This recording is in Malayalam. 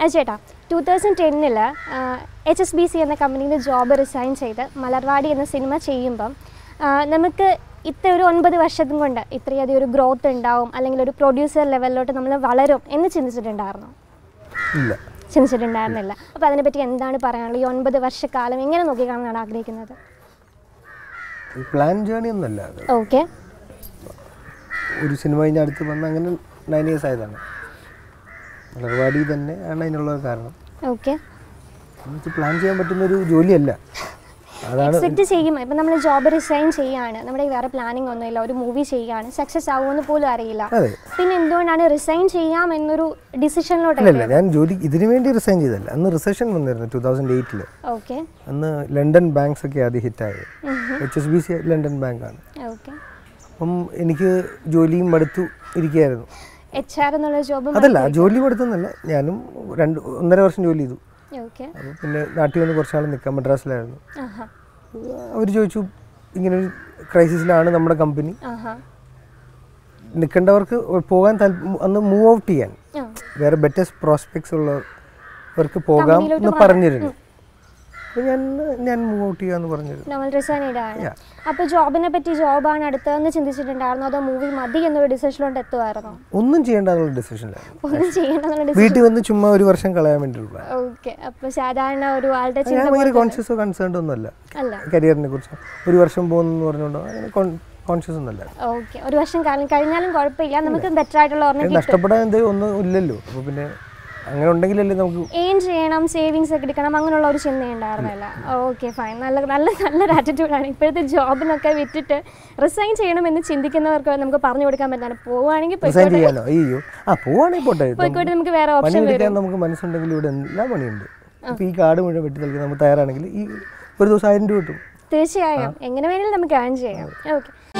ചേട്ടാ ടൂ തൗസൻഡ് ടെന്നിൽ എച്ച് എസ് ബി സി എന്ന കമ്പനിയിൽ നിന്ന് ജോബ് റിസൈൻ ചെയ്ത് മലർവാടി എന്ന സിനിമ ചെയ്യുമ്പം ആ, നമുക്ക് ഇത്ര ഒരു ഒൻപത് വർഷത്തും കൊണ്ട് ഇത്രയധികം ഒരു ഗ്രോത്ത് ഉണ്ടാവും അല്ലെങ്കിൽ ഒരു പ്രൊഡ്യൂസർ ലെവലിലോട്ട് നമ്മൾ വളരും എന്ന് ചിന്തിച്ചിട്ടുണ്ടായിരുന്നോ ഇല്ല ചിന്തിച്ചിട്ടുണ്ടായിരുന്നില്ല അപ്പോൾ അതിനെപ്പറ്റി എന്താണ് പറയാനുള്ളത് ഈ ഒൻപത് വർഷക്കാലം എങ്ങനെ നോക്കിക്കാണാനാണ് ആഗ്രഹിക്കുന്നത് പ്ലാൻ ജേണി ഒന്നുമല്ല അത് ഓക്കെ ഒരു സിനിമ കഴിഞ്ഞ അടുത്ത് വന്ന് അങ്ങനെ നയൻ ഇയേഴ്സ് ആയതാണ് മലർവാടി തന്നെ ആണ് അതിനുള്ള കാരണം ഓക്കെ എന്നുവെച്ച് പ്ലാൻ ചെയ്യാൻ പറ്റുന്ന ഒരു ജോലിയല്ല അതാണ് എക്സ്പെക്ട് ചെയ്യും ഇപ്പം നമ്മൾ ജോബ് റിസൈൻ ചെയ്യാണ് നമ്മുടെ വേറെ പ്ലാനിങ് ഒന്നുമില്ല ഒരു മൂവി ചെയ്യാണ് സക്സസ് ആവുമെന്ന് പോലും അറിയില്ല അതെ പിന്നെ എന്തുകൊണ്ടാണ് റിസൈൻ ചെയ്യാം എന്നൊരു ഡിസിഷനിലോട്ട് ഇല്ലല്ല ഞാൻ ജോലി ഇതിനു വേണ്ടി റിസൈൻ ചെയ്തല്ല അന്ന് റിസഷൻ വന്നിരുന്നു ടൂ തൗസൻഡ് എയ്റ്റിൽ ഓക്കെ അന്ന് ലണ്ടൻ ബാങ്ക്സ് ഒക്കെ ആദ്യം ഹിറ്റായത് H S B C London ബാങ്കാണ് ഓക്കെ അപ്പം എനിക്ക് ജോലിയും മടുത്തു ഇരിക്കുകയായിരുന്നു എച്ച് ആർ എന്നുള്ള ജോബ് അതല്ല ജോലി മടുത്തെന്നല്ല ഞാനും രണ്ട് ഒന്നര വർഷം ജോലി ചെയ്തു ഓക്കെ അപ്പോൾ പിന്നെ നാട്ടിൽ വന്ന് കുറച്ചാൾ നിൽക്കാം മദ്രാസിലായിരുന്നു ആഹാ അവർ ചോദിച്ചു ഇങ്ങനൊരു ക്രൈസിസിലാണ് നമ്മുടെ കമ്പനി ആഹാ നിൽക്കേണ്ടവർക്ക് പോകാൻ താല്പ- അന്ന് മൂവ് ഔട്ട് ചെയ്യാൻ ആ വേറെ ബെറ്റസ്റ്റ് പ്രോസ്പെക്ട്സ് ഉള്ളവർക്ക് പോകാം എന്ന് പറഞ്ഞിരുന്നു അപ്പോൾ ഞാൻ ഞാൻ മൂവ് ഔട്ട് ചെയ്യാന്ന് പറഞ്ഞിരുന്നു നമ്മൾ റിസൈൻ ചെയ്താണ് Yeah. അപ്പോൾ ജോബിനെ പറ്റി ജോബാണ് അടുത്തതെന്ന് ചിന്തിച്ചിട്ടുണ്ടായിരുന്നോ അതോ മൂവി മതി എന്നൊരു ഡിസിഷനിലോട്ട് എത്തുമായിരുന്നോ ഒന്നും ചെയ്യേണ്ട എന്നുള്ള ഡിസിഷനിലായിരുന്നു ഒന്നും ചെയ്യണമെന്നുള്ള ഡിസിഷൻ വീട്ടിൽ വന്ന് ചുമ്മാ ഒരു വർഷം കളയാൻ വേണ്ടിയുള്ള ഓക്കെ അപ്പോൾ സാധാരണ ഒരു ആളുടെ ഞാൻ ചിന്ത ഭയങ്കര പോലെ കോൺഷ്യസോ കൺസേൺഡ് ഒന്നുമല്ല അല്ല കരിയറിനെ കുറിച്ച് ഒരു വർഷം പോകുന്നു പറഞ്ഞുകൊണ്ടോ അങ്ങനെ കോൺഷ്യസ് ഒന്നുമല്ല ഓക്കെ ഒരു വർഷം കാലം കഴിഞ്ഞാലും കുഴപ്പമില്ല നമുക്ക് ബെറ്റർ ആയിട്ടുള്ള ഒരെണ്ണം കിട്ടും നഷ്ടപ്പെടാൻ എന്തെങ്കിലും ഒന്നും ഇല്ലല്ലോ അപ്പോൾ പിന്നെ അങ്ങനെ ഉണ്ടെങ്കിലല്ലേ നമുക്ക് എയിം ചെയ്യണം സേവിങ്സ് ഒക്കെ എടുക്കണം അങ്ങനെയുള്ള ഒരു ചിന്ത ഉണ്ടായിരുന്നില്ല ഓക്കെ ഫൈൻ നല്ല നല്ല നല്ലൊരു ആറ്റിറ്റ്യൂഡാണ് ഇപ്പോഴത്തെ ജോബിനൊക്കെ വിറ്റിട്ട് റിസൈൻ ചെയ്യണമെന്ന് ചിന്തിക്കുന്നവർക്ക് നമുക്ക് പറഞ്ഞു കൊടുക്കാൻ പറ്റാണ് പോവുകയാണെങ്കിൽ റിസൈൻ പോയിക്കോട്ടെ ചെയ്യാനോ അയ്യോ ആ പോവാണെങ്കിൽ പോട്ടെ പോയിക്കോട്ടെ നമുക്ക് വേറെ ഓപ്ഷൻ പണിയെടുക്കാൻ നമുക്ക് മനസ്സുണ്ടെങ്കിൽ ഇവിടെ എല്ലാ പണിയുണ്ട് അപ്പോൾ ഈ കാട് മുഴുവൻ വെട്ടി നൽകി നമുക്ക് തയ്യാറാണെങ്കിൽ ഈ ഒരു ദിവസം ആയിരം രൂപ കിട്ടും തീർച്ചയായും എങ്ങനെ വേണമെങ്കിലും നമുക്ക് ഏൺ ചെയ്യാം ഓക്കെ